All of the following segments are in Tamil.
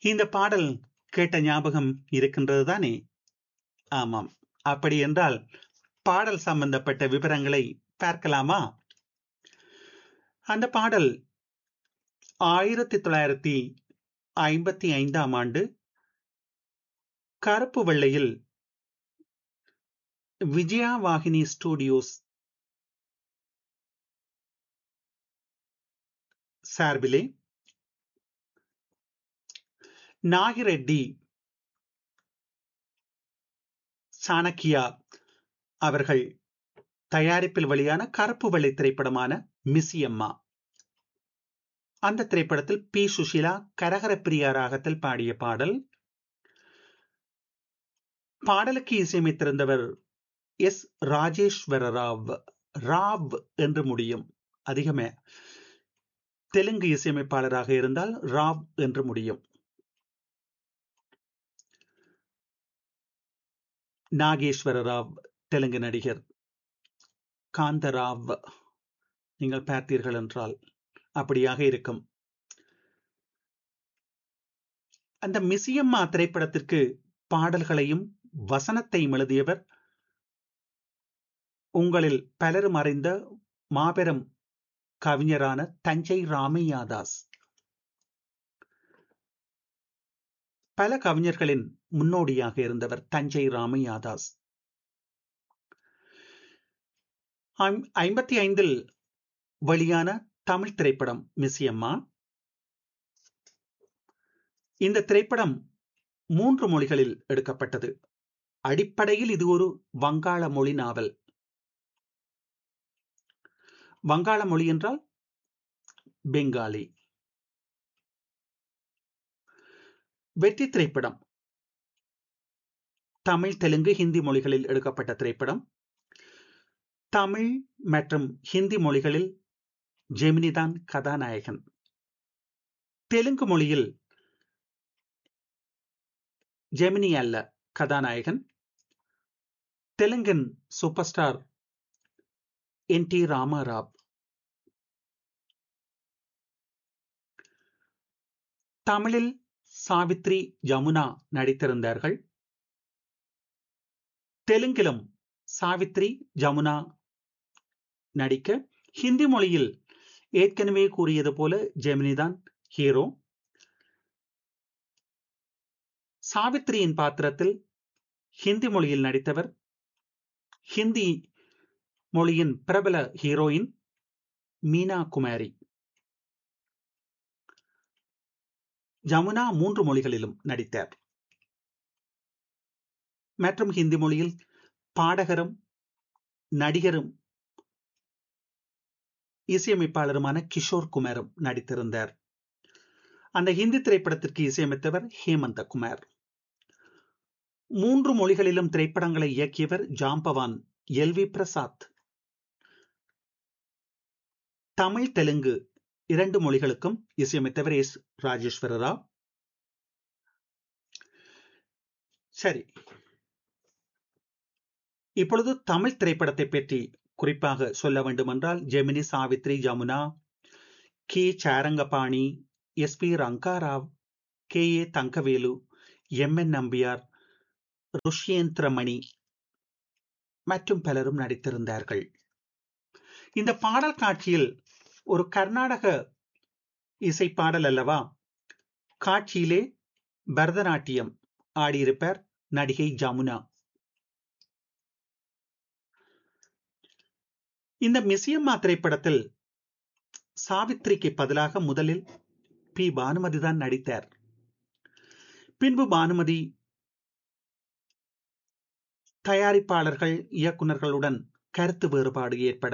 இந்த பாடல் கேட்ட ஞாபகம் இருக்கின்றது தானே ஆமாம் அப்படி என்றால் பாடல் சம்பந்தப்பட்ட விவரங்களை பார்க்கலாமா அந்த பாடல் ஆயிரத்தி தொள்ளாயிரத்தி ஐம்பத்தி ஐந்தாம் ஆண்டு கருப்பு வெள்ளையில் விஜயா வாகினி ஸ்டுடியோஸ் சார்பிலே நாகிரெட்டி சாணக்கியா அவர்கள் தயாரிப்பில் வெளியான கருப்பு வெள்ளை திரைப்படமான மிஸ்ஸியம்மா அந்த திரைப்படத்தில் பி சுஷிலா கரகர பிரியா ராகத்தில் பாடிய பாடல் பாடலுக்கு இசையமைத்திருந்தவர் எஸ் ராஜேஸ்வர ராவ் ராவ் என்று முடியும் அதிகமே தெலுங்கு இசையமைப்பாளராக இருந்தால் ராவ் என்று முடியும் நாகேஸ்வர ராவ் தெலுங்கு நடிகர் காந்தராவ் நீங்கள் பார்த்தீர்கள் என்றால் அப்படியாக இருக்கும் அந்த மிசியம்மா திரைப்படத்திற்கு பாடல்களையும் வசனத்தையும் எழுதியவர் உங்களில் பலரும் அறிந்த மாபெரும் கவிஞரான தஞ்சை ராமையாதாஸ் பல கவிஞர்களின் முன்னோடியாக இருந்தவர் தஞ்சை ராமையாதாஸ் ஐம்பத்தி ஐந்தில் வெளியான தமிழ் திரைப்படம் மிஸ்யம்மா இந்த திரைப்படம் மூன்று மொழிகளில் எடுக்கப்பட்டது அடிப்படையில் இது ஒரு வங்காள மொழி நாவல் வங்காள மொழி என்றால் பெங்காலி வெற்றி திரைப்படம் தமிழ் தெலுங்கு ஹிந்தி மொழிகளில் எடுக்கப்பட்ட திரைப்படம் தமிழ் மற்றும் ஹிந்தி மொழிகளில் ஜெமினிதான் கதாநாயகன் தெலுங்கு மொழியில் ஜெமினி அல்ல கதாநாயகன் தெலுங்கின் super star N T Ramarao தமிழில் சாவித்ரி ஜமுனா நடித்திருந்தார்கள் தெலுங்கிலும் சாவித்ரி ஜமுனா நடிக்க ஹிந்தி மொழியில் ஏற்கனவே கூறியது போல ஜெமினிதான் ஹீரோ சாவித்ரியின் பாத்திரத்தில் ஹிந்தி மொழியில் நடித்தவர் ஹிந்தி மொழியின் பிரபல ஹீரோயின் மீனா குமாரி ஜமுனா மூன்று மொழிகளிலும் நடித்தார் மற்றும் ஹிந்தி மொழியில் பாடகரும் நடிகரும் இசையமைப்பாளருமான கிஷோர் குமாரும் நடித்திருந்தார் அந்த ஹிந்தி திரைப்படத்திற்கு இசையமைத்தவர் ஹேமந்த குமார் மூன்று மொழிகளிலும் திரைப்படங்களை இயக்கியவர் ஜாம்பவான் எல் வி பிரசாத் தமிழ் தெலுங்கு இரண்டு மொழிகளுக்கும் இசையமைத்தவர் எஸ் ராஜேஸ்வர ராவ் சரி இப்பொழுது தமிழ் திரைப்படத்தை பற்றி குறிப்பாக சொல்ல வேண்டுமென்றால் Gemini Savitri Jamuna K Sarangapani S P Rangarao K A Thangavelu M N Nambiar Rushyendramani மற்றும் பலரும் நடித்திருந்தார்கள் இந்த பாடல் காட்சியில் ஒரு கர்நாடக இசை பாடல் அல்லவா காட்சியிலே பரதநாட்டியம் ஆடியிருப்பார் நடிகை ஜமுனா இந்த மிசியம்மா திரைப்படத்தில் சாவித்ரிக்கு பதிலாக முதலில் பி பானுமதி தான் நடித்தார் பின்பு பானுமதி தயாரிப்பாளர்கள் இயக்குநர்களுடன் கருத்து வேறுபாடு ஏற்பட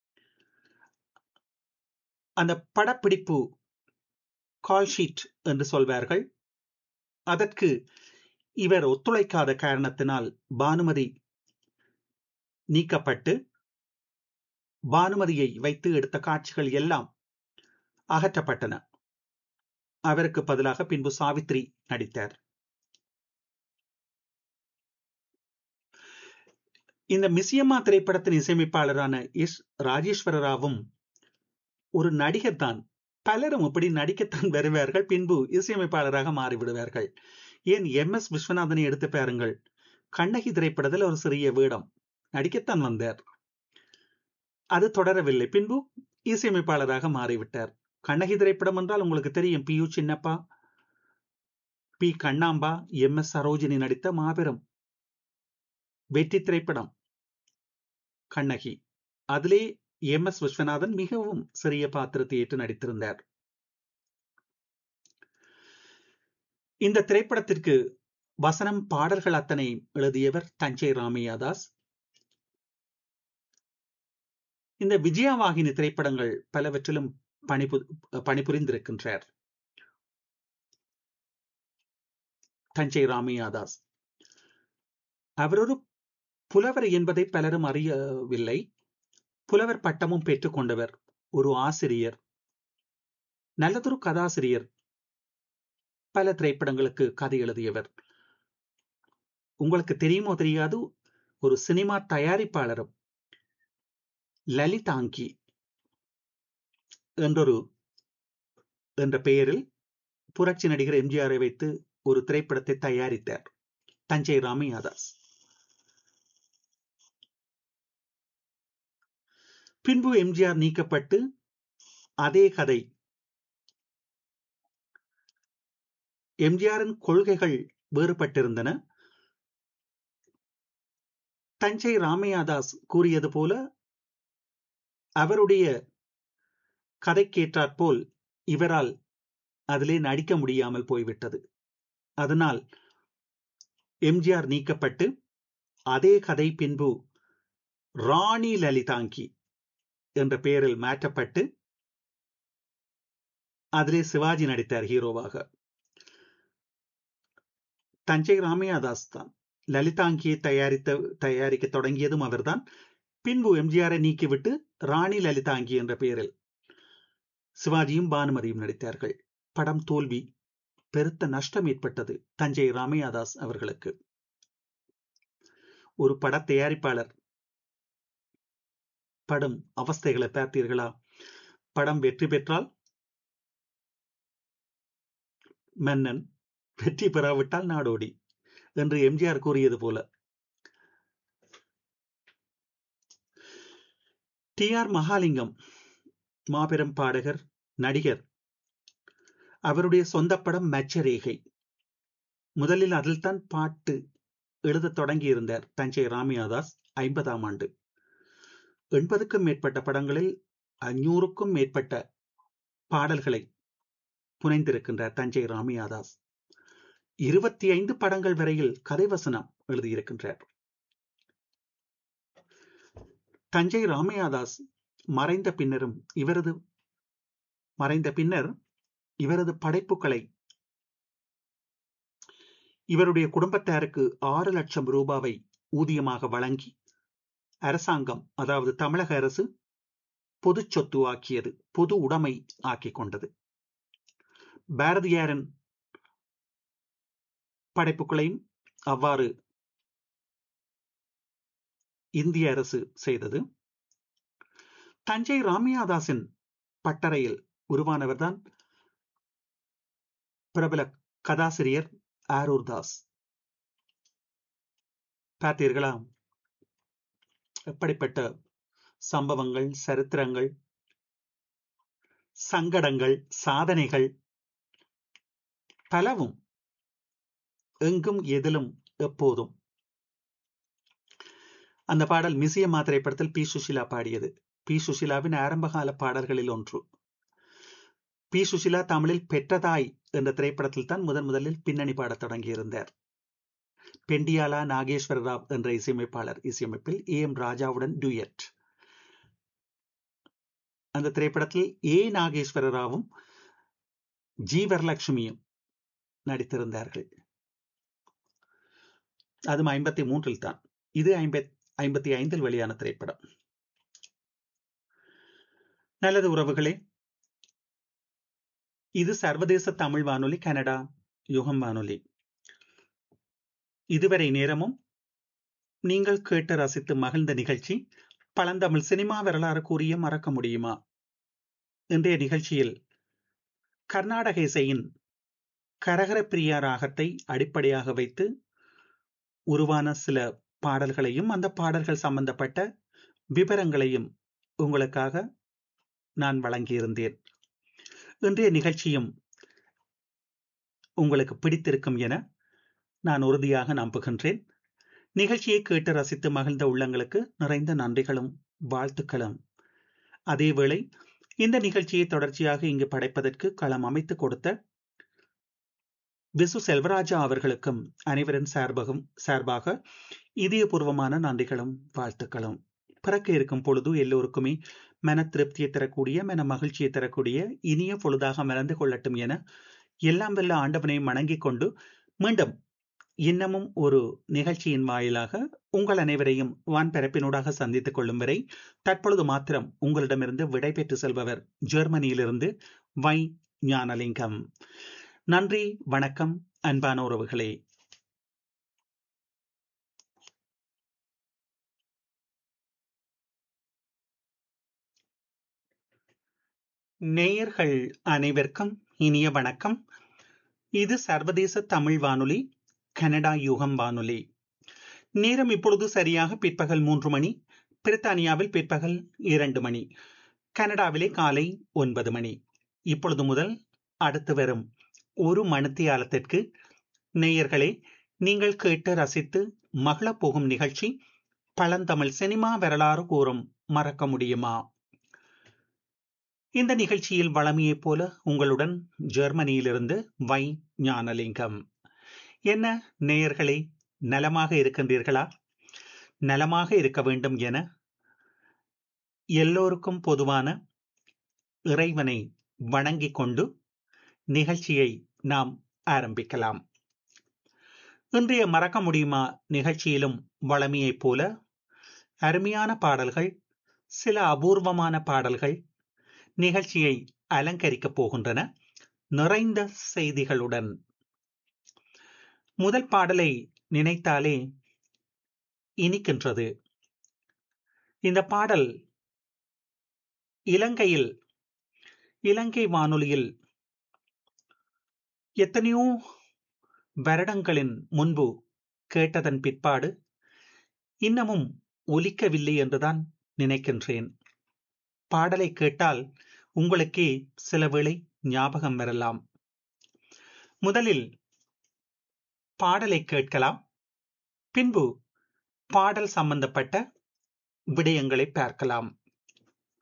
அந்த படப்பிடிப்பு கால்ஷீட் என்று சொல்வார்கள் அதற்கு இவர் ஒத்துழைக்காத காரணத்தினால் பானுமதி நீக்கப்பட்டு பானுமதியை வைத்து எடுத்த காட்சிகள் எல்லாம் அகற்றப்பட்டன அவருக்கு பதிலாக பின்பு சாவித்ரி நடித்தார் இந்த மிசியம்மா திரைப்படத்தின் இசையமைப்பாளரான எஸ் ராஜேஸ்வர ராவும் ஒரு நடிகர் தான் பலரும் இப்படி நடிக்கத்தான் வருவார்கள் பின்பு இசையமைப்பாளராக மாறிவிடுவார்கள் ஏன் எம் எஸ் விஸ்வநாதனை எடுத்து பாருங்கள் கண்ணகி திரைப்படத்தில் ஒரு சிறிய வேடம் நடிக்கத்தான் வந்தார் அது தொடரவில்லை பின்பு இசையமைப்பாளராக மாறிவிட்டார் கண்ணகி திரைப்படம் என்றால் உங்களுக்கு தெரியும் P U Chinnappa P Kannamba M S Sarojini நடித்த மாபெரும் வெற்றி திரைப்படம் கண்ணகி அதிலே எம் எஸ் விஸ்வநாதன் மிகவும் சிறிய பாத்திரத்தை ஏற்று நடித்திருந்தார் இந்த திரைப்படத்திற்கு வசனம் பாடல்கள் அத்தனை எழுதியவர் தஞ்சை ராமையாதாஸ் இந்த விஜயவாகினி திரைப்படங்கள் பலவற்றிலும் பணிபு பணிபுரிந்திருக்கின்றார் தஞ்சை ராமையாதாஸ் அவர் ஒரு புலவர் என்பதை பலரும் அறியவில்லை புலவர் பட்டமும் பெற்றுக் கொண்டவர் ஒரு ஆசிரியர் நல்லதொரு கதாசிரியர் பல திரைப்படங்களுக்கு கதை எழுதியவர் உங்களுக்கு தெரியுமோ தெரியாது ஒரு சினிமா தயாரிப்பாளரும் லலிதாங்கி என்றொரு என்ற பெயரில் புரட்சி நடிகர் எம்ஜிஆரை வைத்து ஒரு திரைப்படத்தை தயாரித்தார் தஞ்சை ராமையாதாஸ் பின்பு எம்ஜிஆர் நீக்கப்பட்டு அதே கதை எம்ஜிஆரின் கொள்கைகள் வேறுபட்டிருந்தன தஞ்சை ராமையாதாஸ் கூறியது போல அவருடைய கதைக்கேற்றாற்போல் இவரால் அதிலே நடிக்க முடியாமல் போய்விட்டது அதனால் எம்ஜிஆர் நீக்கப்பட்டு அதே கதை பின்பு ராணி லலிதாங்கி என்ற பெயரில் மாற்றப்பட்டு அதிலே சிவாஜி நடித்தார் ஹீரோவாக தஞ்சை ராமையாதாஸ் தான் லலிதாங்கியை தயாரித்த தயாரிக்க தொடங்கியதும் அவர்தான் பின்பு எம்ஜிஆரை நீக்கிவிட்டு ராணி லலிதாங்கி என்ற பெயரில் சிவாஜியும் பானுமதியும் நடித்தார்கள் படம் தோல்வி பெருத்த நஷ்டம் ஏற்பட்டது தஞ்சை ராமையாதாஸ் அவர்களுக்கு ஒரு பட தயாரிப்பாளர் படம் அவஸ்தைகளை பார்த்தீர்களா படம் வெற்றி பெற்றால் மன்னன் வெற்றி பெறாவிட்டால் நாடோடி என்று எம்ஜிஆர் கூறியது போல டி ஆர் மகாலிங்கம் மாபெரும் பாடகர் நடிகர் அவருடைய சொந்த படம் மச்சரேகை முதலில் அதில் தான் பாட்டு எழுத தொடங்கி இருந்தார் தஞ்சை ராமியாதாஸ் ஐம்பதாம் ஆண்டு எண்பதுக்கும் மேற்பட்ட படங்களில் அஞ்சூறுக்கும் மேற்பட்ட பாடல்களை புனைந்திருக்கின்றார் தஞ்சை ராமியாதாஸ் இருபத்தி ஐந்து படங்கள் வரையில் கதைவசனம் எழுதியிருக்கின்றார் தஞ்சை ராமையாதாஸ் மறைந்த பின்னரும் இவரது மறைந்த பின்னர் இவரது படைப்புகளை இவருடைய குடும்பத்தாருக்கு ஆறு லட்சம் ரூபாவை ஊதியமாக வழங்கி அரசாங்கம் அதாவது தமிழக அரசு பொது சொத்து ஆக்கியது பொது உடைமை ஆக்கிக் கொண்டது பாரதியாரின் படைப்புகளையும் அவ்வாறு இந்திய அரசு செய்தது தஞ்சை ராமியாதாஸின் பட்டறையில் உருவானவர்தான் பிரபல கதாசிரியர் ஆரூர் தாஸ் பார்த்தீர்களா எப்படிப்பட்ட சம்பவங்கள் சரித்திரங்கள் சங்கடங்கள் சாதனைகள் பலவும் எங்கும் எதிலும் எப்போதும் அந்த பாடல் மிசியம்மா திரைப்படத்தில் பி சுஷிலா பாடியது பி சுஷிலாவின் ஆரம்பகால பாடல்களில் ஒன்று பி சுஷிலா தமிழில் பெற்றதாய் என்ற திரைப்படத்தில் தான் முதன் முதலில் பின்னணி பாடத் தொடங்கியிருந்தார் பெண்டியாலா நாகேஸ்வர ராவ் என்ற இசையமைப்பாளர் இசையமைப்பில் ஏ எம் ராஜாவுடன் டூயட் அந்த திரைப்படத்தில் ஏ நாகேஸ்வர ராவும் ஜி வரலட்சுமியும் நடித்திருந்தார்கள் அதுவும் ஐம்பத்தி மூன்றில் தான் இது ஐம்பத் ஐம்பத்தி ஐந்தில் வெளியான திரைப்படம் நல்லது உறவுகளே இது சர்வதேச தமிழ் வானொலி கனடா யுகம் வானொலி இதுவரை நேரமும் நீங்கள் கேட்டு ரசித்து மகிழ்ந்த நிகழ்ச்சி பழந்தமிழ் சினிமா வரலாறு கூறிய மறக்க முடியுமா இன்றைய நிகழ்ச்சியில் கர்நாடக இசையின் கரகர பிரியா ராகத்தை அடிப்படையாக வைத்து உருவான சில பாடல்களையும் அந்த பாடல்கள் சம்பந்தப்பட்ட விவரங்களையும் உங்களுக்காக நான் வழங்கியிருந்தேன் இன்றைய நிகழ்ச்சியும் உங்களுக்கு பிடித்திருக்கும் என நான் உறுதியாக நம்புகின்றேன் நிகழ்ச்சியை கேட்டு ரசித்து மகிழ்ந்த உள்ளங்களுக்கு நிறைந்த நன்றிகளும் வாழ்த்துக்களும் அதேவேளை இந்த நிகழ்ச்சியை தொடர்ச்சியாக இங்கு படைப்பதற்கு களம் அமைத்து கொடுத்த விசு செல்வராஜா அவர்களுக்கும் அனைவரின் சார்பகம் சார்பாக இதயபூர்வமான நன்றிகளும் வாழ்த்துக்களும் பிறக்க இருக்கும் பொழுது எல்லோருக்குமே மன திருப்தியை தரக்கூடிய மன மகிழ்ச்சியை தரக்கூடிய இனிய பொழுதாக மறந்து கொள்ளட்டும் என எல்லாம் வல்ல ஆண்டவனை வணங்கிக் கொண்டு மீண்டும் இன்னமும் ஒரு நிகழ்ச்சியின் வாயிலாக உங்கள் அனைவரையும் வான்பரப்பினூடாக சந்தித்துக் கொள்ளும் வரை தற்பொழுது மாத்திரம் உங்களிடமிருந்து விடை பெற்று செல்பவர் ஜெர்மனியிலிருந்து வை ஞானலிங்கம் நன்றி வணக்கம் அன்பான உறவுகளே நேயர்கள் அனைவருக்கும் இனிய வணக்கம் இது சர்வதேச தமிழ் வானொலி கனடா யுகம் வானொலி நேரம் இப்பொழுது சரியாக பிற்பகல் மூன்று மணி பிரித்தானியாவில் பிற்பகல் இரண்டு மணி கனடாவிலே காலை ஒன்பது மணி இப்பொழுது முதல் அடுத்து வரும் ஒரு மணித்தியாலத்திற்கு நேயர்களே நீங்கள் கேட்டு ரசித்து மகளப் போகும் நிகழ்ச்சி பழந்தமிழ் சினிமா வரலாறு கூறும் மறக்க முடியுமா இந்த நிகழ்ச்சியில் வளமையைப் போல உங்களுடன் ஜெர்மனியிலிருந்து வை ஞானலிங்கம் என்ன நேயர்களே நலமாக இருக்கின்றீர்களா நலமாக இருக்க வேண்டும் என எல்லோருக்கும் பொதுவான இறைவனை வணங்கிக் கொண்டு நிகழ்ச்சியை நாம் ஆரம்பிக்கலாம் இன்றைய மறக்க முடியுமா நிகழ்ச்சியிலும் வளமையைப் போல அருமையான பாடல்கள் சில அபூர்வமான பாடல்கள் நிகழ்ச்சியை அலங்கரிக்கப் போகின்றன நிறைந்த செய்திகளுடன் முதல் பாடலை நினைத்தாலே இனிக்கின்றது இந்த பாடல் இலங்கையில் இலங்கை வானொலியில் எத்தனையோ வருடங்களின் முன்பு கேட்டதன் பிற்பாடு இன்னமும் ஒலிக்கவில்லை என்றுதான் நினைக்கின்றேன் பாடலை கேட்டால் உங்களுக்கே சில வேளை ஞாபகம் வரலாம் முதலில் பாடலை கேட்கலாம் பின்பு பாடல் சம்பந்தப்பட்ட விடயங்களை பார்க்கலாம்